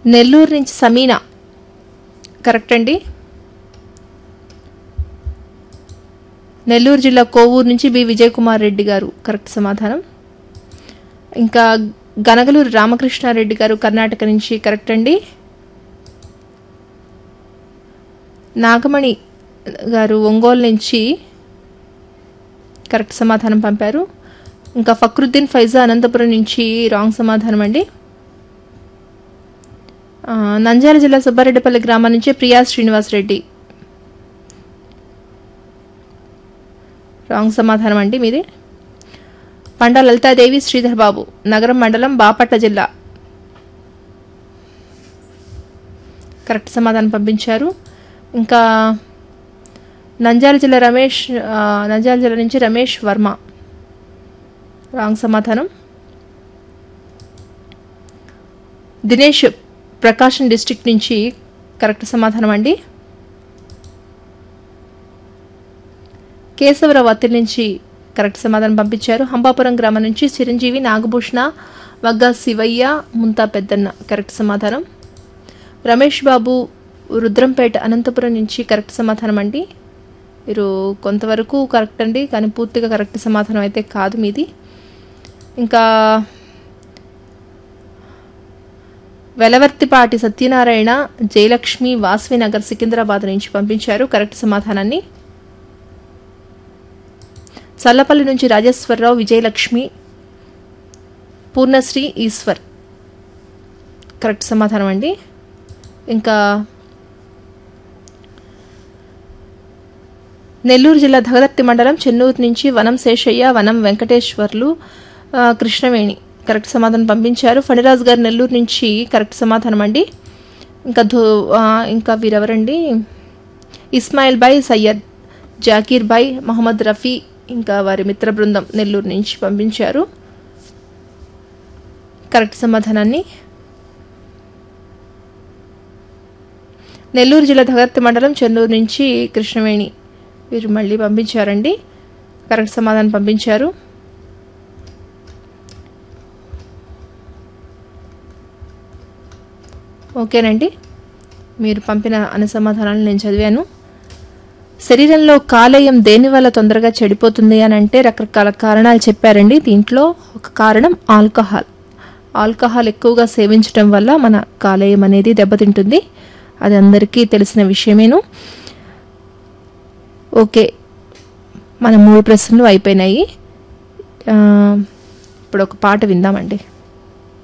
నెల్లూరు నుంచి సమీనా కరెక్ట్ అండి నెల్లూరు జిల్లా కోవూరు నుంచి బి విజయ్ కుమార్ రెడ్డి గారు కరెక్ట్ సమాధానం ఇంకా గనగలూరు రామకృష్ణారెడ్డి గారు కర్ణాటక నుంచి కరెక్ట్ అండి నాగమణి గారు ఒంగోలు నుంచి కరెక్ట్ సమాధానం పంపారు ఇంకా ఫక్రుద్దీన్ ఫైజా అనంతపురం నుంచి రాంగ్ సమాధానం అండి ఆ, నంద్యాల జిల్లా సుబ్బారెడ్డిపల్లి గ్రామం నుంచి ప్రియా శ్రీనివాస్ రెడ్డి రాంగ్ సమాధానం అండి మీది పండ లలితాదేవి శ్రీధర్ బాబు నగరం మండలం బాపట్ల జిల్లా కరెక్ట్ సమాధానం పంపించారు ఇంకా నంద్యాల జిల్లా రమేష్ ఆ, నంద్యాల జిల్లా నుంచి రమేష్ వర్మ రాంగ్ సమాధానం దినేష్ ప్రకాశం డిస్ట్రిక్ట్ నుంచి కరెక్ట్ సమాధానం అండి కేశవరావు అత్తిలి నుంచి కరెక్ట్ సమాధానం పంపించారు హంబాపురం గ్రామం నుంచి చిరంజీవి నాగభూషణ వగ్గా శివయ్య ముంతా పెద్దన్న కరెక్ట్ సమాధానం రమేష్ బాబు రుద్రంపేట అనంతపురం నుంచి కరెక్ట్ సమాధానం అండి మీరు కొంతవరకు కరెక్ట్ అండి కానీ పూర్తిగా కరెక్ట్ సమాధానం అయితే కాదు మీది ఇంకా వెలవర్తిపాటి సత్యనారాయణ జయలక్ష్మి వాస్వి నగర్ సికింద్రాబాద్ నుంచి పంపించారు కరెక్ట్ సమాధానాన్ని చల్లపల్లి నుంచి రాజేశ్వరరావు విజయలక్ష్మి పూర్ణశ్రీ ఈశ్వర్ కరెక్ట్ సమాధానం అండి ఇంకా నెల్లూరు జిల్లా ధగదర్తి మండలం చెన్నూరు నుంచి వనం శేషయ్య వనం వెంకటేశ్వర్లు ఆ, కృష్ణవేణి కరెక్ట్ సమాధానం పంపించారు ఫణిరాజ్ గారు నెల్లూరు నుంచి కరెక్ట్ సమాధానం అండి ఇంకా ధో ఆ, ఇంకా వీరెవరండి ఇస్మాయిల్ బాయ్ సయ్యద్ జాకీర్ బాయ్ మహమ్మద్ రఫీ ఇంకా వారి మిత్ర బృందం నెల్లూరు నుంచి పంపించారు కరెక్ట్ సమాధానాన్ని నెల్లూరు జిల్లా ధగర్తి మండలం చెన్నూరు నుంచి కృష్ణవేణి వీరు మళ్ళీ పంపించారండి కరెక్ట్ సమాధానం పంపించారు ఓకేనండి మీరు పంపిన అన్ని సమాధానాలు నేను చదివాను శరీరంలో కాలేయం దేని వల్ల తొందరగా చెడిపోతుంది అని అంటే రకరకాల కారణాలు చెప్పారండి దీంట్లో ఒక కారణం ఆల్కహాల్ ఆల్కహాల్ ఎక్కువగా సేవించడం వల్ల మన కాలేయం అనేది దెబ్బతింటుంది అది అందరికీ తెలిసిన విషయమేను ఓకే మన మూడు ప్రశ్నలు అయిపోయినాయి ఆ, ఇప్పుడు ఒక పాట విందామండి